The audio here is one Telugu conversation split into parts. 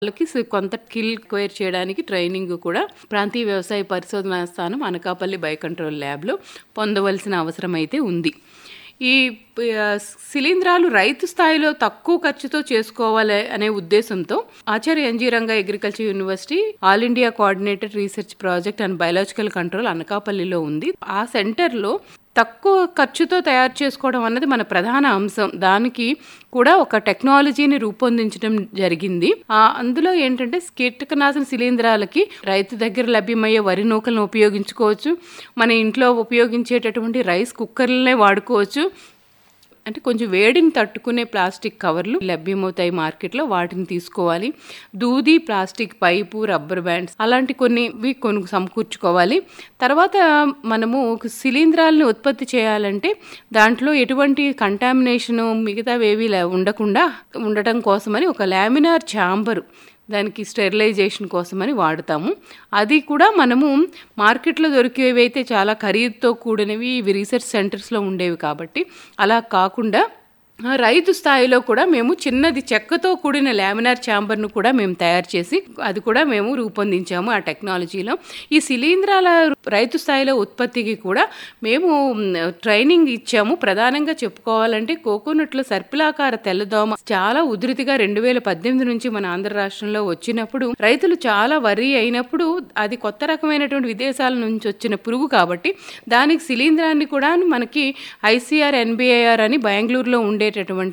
వాళ్ళకి సి- కొంత స్కిల్ క్వైర్ చేయడానికి ట్రైనింగ్ కూడా ప్రాంతీయ వ్యవసాయ పరిశోధనా స్థానం అనకాపల్లి బయోకంట్రోల్ ల్యాబ్లో పొందవలసిన అవసరం అయితే ఉంది ఈ ఆ, శిలీంధ్రాలు రైతు స్థాయిలో తక్కువ ఖర్చుతో చేసుకోవాలి అనే ఉద్దేశంతో Acharya N G Ranga agriculture university all India coordinated research project and biological control అనకాపల్లిలో ఉంది ఆ సెంటర్లో తక్కువ ఖర్చుతో తయారు చేసుకోవడం అన్నది మన ప్రధాన అంశం దానికి కూడా ఒక టెక్నాలజీని రూపొందించడం జరిగింది ఆ అందులో ఏంటంటే కీటకనాశన శిలీంధ్రాలకి రైతు దగ్గర లభ్యమయ్యే వరి నూకలను ఉపయోగించుకోవచ్చు మన ఇంట్లో ఉపయోగించేటటువంటి రైస్ కుక్కర్లనే వాడుకోవచ్చు అంటే కొంచెం వేడిని తట్టుకునే ప్లాస్టిక్ కవర్లు లభ్యమవుతాయి మార్కెట్లో వాటిని తీసుకోవాలి దూది ప్లాస్టిక్ పైపు రబ్బర్ బ్యాండ్స్ అలాంటి కొన్ని ఇవి కొన్ని సమకూర్చుకోవాలి తర్వాత మనము శిలీంధ్రాలను ఉత్పత్తి చేయాలంటే దాంట్లో ఎటువంటి కంటామినేషన్ మిగతావేవి లే- ఉండకుండా ఉండటం కోసమని ఒక లామినార్ ఛాంబరు దానికి స్టెరిలైజేషన్ కోసమని వాడతాము అది కూడా మనము మార్కెట్లో దొరికేవి అయితే చాలా ఖరీదుతో కూడినవి ఇవి రీసెర్చ్ సెంటర్స్లో ఉండేవి కాబట్టి అలా కాకుండా ఆ, రైతు స్థాయిలో కూడా మేము చిన్నది చెక్కతో కూడిన లామినార్ ఛాంబర్ను కూడా మేము తయారు చేసి అది కూడా మేము రూపొందించాము ఆ టెక్నాలజీలో ఈ శిలీంధ్రాల రైతు స్థాయిలో ఉత్పత్తికి కూడా మేము మ్, ట్రైనింగ్ ఇచ్చాము ప్రధానంగా చెప్పుకోవాలంటే కోకోనట్లో సర్పిలాకార తెల్లదోమ చాలా ఉధృతిగా రెండు వేల పద్దెనిమిది నుంచి మన ఆంధ్ర రాష్ట్రంలో వచ్చినప్పుడు రైతులు చాలా వరి అయినప్పుడు అది కొత్త రకమైనటువంటి విదేశాల నుంచి వచ్చిన పురుగు కాబట్టి దానికి శిలీంధ్రాన్ని కూడా మనకి ఐసీఆర్ ఎన్బిఐఆర్ అని బెంగళూరులో ఉండేటటువంటి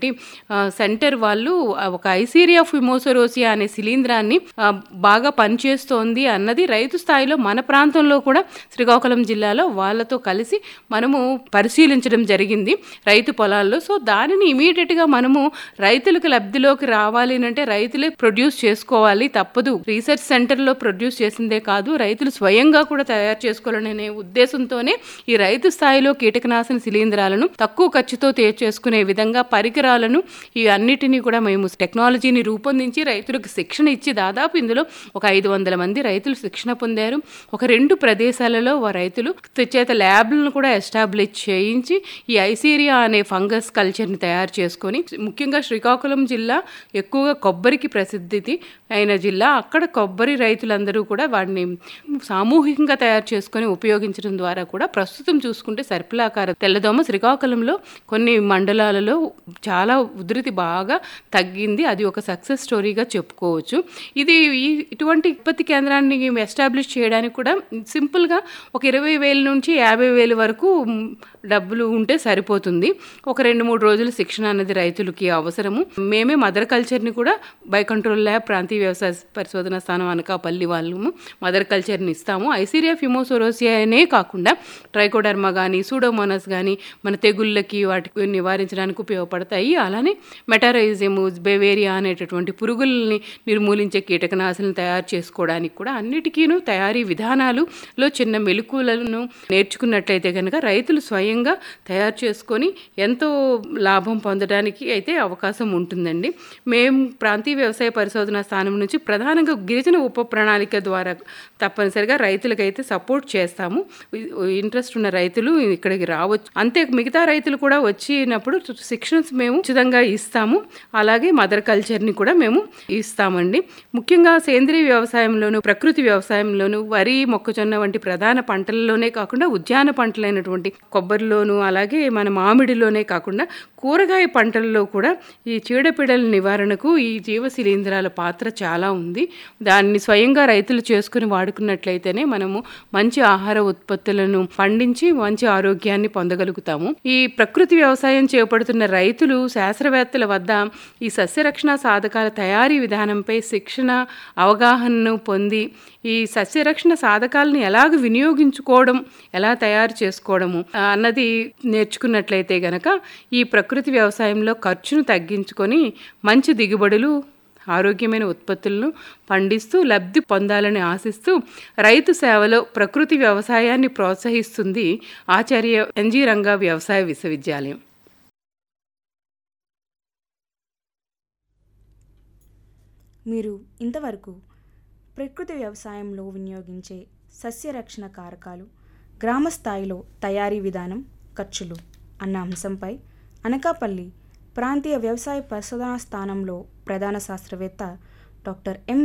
ఆ, సెంటర్ వాళ్ళు ఆ, ఒక ఐసీరియా ఫిమోసోరోసియా అనే శిలీంధ్రాన్ని ఆ, బాగా పనిచేస్తోంది అన్నది రైతు స్థాయిలో మన ప్రాంతంలో కూడా శ్రీకాకుళం జిల్లాలో వాళ్ళతో కలిసి మనము పరిశీలించడం జరిగింది రైతు పొలాల్లో సో దానిని ఇమీడియట్గా మనము రైతులకు లబ్ధిలోకి రావాలి అంటే రైతులే ప్రొడ్యూస్ చేసుకోవాలి తప్పదు రీసెర్చ్ సెంటర్లో ప్రొడ్యూస్ చేసిందే కాదు రైతులు స్వయంగా కూడా తయారు చేసుకోవాలనే ఉద్దేశంతోనే ఈ రైతు స్థాయిలో కీటకనాశన శిలీంధ్రాలను తక్కువ ఖర్చుతో తయారు చేసుకునే విధంగా పరికరాలను ఈ అన్నిటినీ కూడా మేము టెక్నాలజీని రూపొందించి రైతులకు శిక్షణ ఇచ్చి దాదాపు ఇందులో ఒక ఐదు వందల మంది రైతులు శిక్షణ పొందారు ఒక రెండు ప్రదేశాలలో వా రైతులు చేత ల్యాబ్లను కూడా ఎస్టాబ్లిష్ చేయించి ఈ ఐసీరియా అనే ఫంగస్ కల్చర్ని తయారు చేసుకొని ముఖ్యంగా శ్రీకాకుళం జిల్లా ఎక్కువగా కొబ్బరికి ప్రసిద్ధి అయిన జిల్లా అక్కడ కొబ్బరి రైతులందరూ కూడా వాటిని సామూహికంగా తయారు చేసుకొని ఉపయోగించడం ద్వారా కూడా ప్రస్తుతం చూసుకుంటే సర్పిలాకార తెల్లదోమ శ్రీకాకుళంలో కొన్ని మండలాలలో చాలా ఉధృతి బాగా తగ్గింది అది ఒక సక్సెస్ స్టోరీగా చెప్పుకోవచ్చు ఇది ఈ ఇటువంటి ఉత్పత్తి కేంద్రాన్ని ఎస్టాబ్లిష్ చేయడానికి కూడా సింపుల్గా ఒక ఇరవై వేల నుంచి యాభై వేల వరకు మ్, డబ్బులు ఉంటే సరిపోతుంది ఒక రెండు మూడు రోజుల శిక్షణ అనేది రైతులకి అవసరము మేమే మదర్ కల్చర్ని కూడా బై కంట్రోల్ ల్యాబ్ ప్రాంతీయ వ్యవసాయ పరిశోధన స్థానం అనకాపల్లి వాళ్ళము మదర్ కల్చర్ని ఇస్తాము ఐసీరియా ఫిమోసోరోసియానే కాకుండా ట్రైకోడర్మా కానీ సూడోమోనస్ కానీ మన తెగుళ్ళకి వాటికి నివారించడానికి ఉపయోగపడతాయి అలానే మెటారైజము బెవేరియా అనేటటువంటి పురుగుల్ని నిర్మూలించే కీటకనాశులను తయారు చేసుకోవడానికి కూడా అన్నిటికీను తయారీ విధానాలులో చిన్న మెలకువలను నేర్చుకున్నట్లయితే కనుక రైతులు స్వయంగా తయారు చేసుకొని ఎంతో లాభం పొందడానికి అయితే అవకాశం ఉంటుందండి మేము ప్రాంతీయ వ్యవసాయ పరిశోధన స్థానం నుంచి ప్రధానంగా గిరిజన ఉప ప్రణాళిక ద్వారా తప్పనిసరిగా రైతులకైతే సపోర్ట్ చేస్తాము ఇంట్రెస్ట్ ఉన్న రైతులు ఇక్కడికి రావచ్చు అంతే మిగతా రైతులు కూడా వచ్చినప్పుడు శిక్షణస్ మేము ఉచితంగా ఇస్తాము అలాగే మదర్ కల్చర్ని కూడా మేము ఇస్తామండి ముఖ్యంగా సేంద్రీయ వ్యవసాయంలోను ప్రకృతి వ్యవసాయంలోను వరి మొక్కజొన్న వంటి ప్రధాన పంటల్లోనే కాకుండా ఉద్యాన పంటలైనటువంటి కొబ్బరిలోను అలాగే మన మామిడిలోనే కాకుండా కూరగాయ పంటల్లో కూడా ఈ చీడపీడల నివారణకు ఈ జీవ శిలీంధ్రాల పాత్ర చాలా ఉంది దాన్ని స్వయంగా రైతులు చేసుకుని వాడుకున్నట్లయితేనే మనము మంచి ఆహార ఉత్పత్తులను పండించి మంచి ఆరోగ్యాన్ని పొందగలుగుతాము ఈ ప్రకృతి వ్యవసాయం చేపడుతున్న రైతులు శాస్త్రవేత్తల వద్ద ఈ సస్యరక్షణ సాధకాల తయారీ విధానంపై శిక్షణ అవగాహనను పొంది ఈ సస్యరక్షణ సాధకాలను ఎలాగ వినియోగించుకోవడం ఎలా తయారు చేసుకోవడము ఆ, అన్నది నేర్చుకున్నట్లయితే గనక ఈ ప్రకృతి వ్యవసాయంలో ఖర్చును తగ్గించుకొని మంచి దిగుబడులు ఆరోగ్యమైన ఉత్పత్తులను పండిస్తూ లబ్ధి పొందాలని ఆశిస్తూ రైతు సేవలో ప్రకృతి వ్యవసాయాన్ని ప్రోత్సహిస్తుంది ఆచార్య ఎన్జీ రంగా వ్యవసాయ విశ్వవిద్యాలయం మీరు ఇంతవరకు ప్రకృతి వ్యవసాయంలో వినియోగించే సస్యరక్షణ కారకాలు గ్రామ స్థాయిలో తయారీ విధానం ఖర్చులు అన్న అంశంపై అనకాపల్లి ప్రాంతీయ వ్యవసాయ పరిశోధనా స్థానంలో ప్రధాన శాస్త్రవేత్త డాక్టర్ ఎం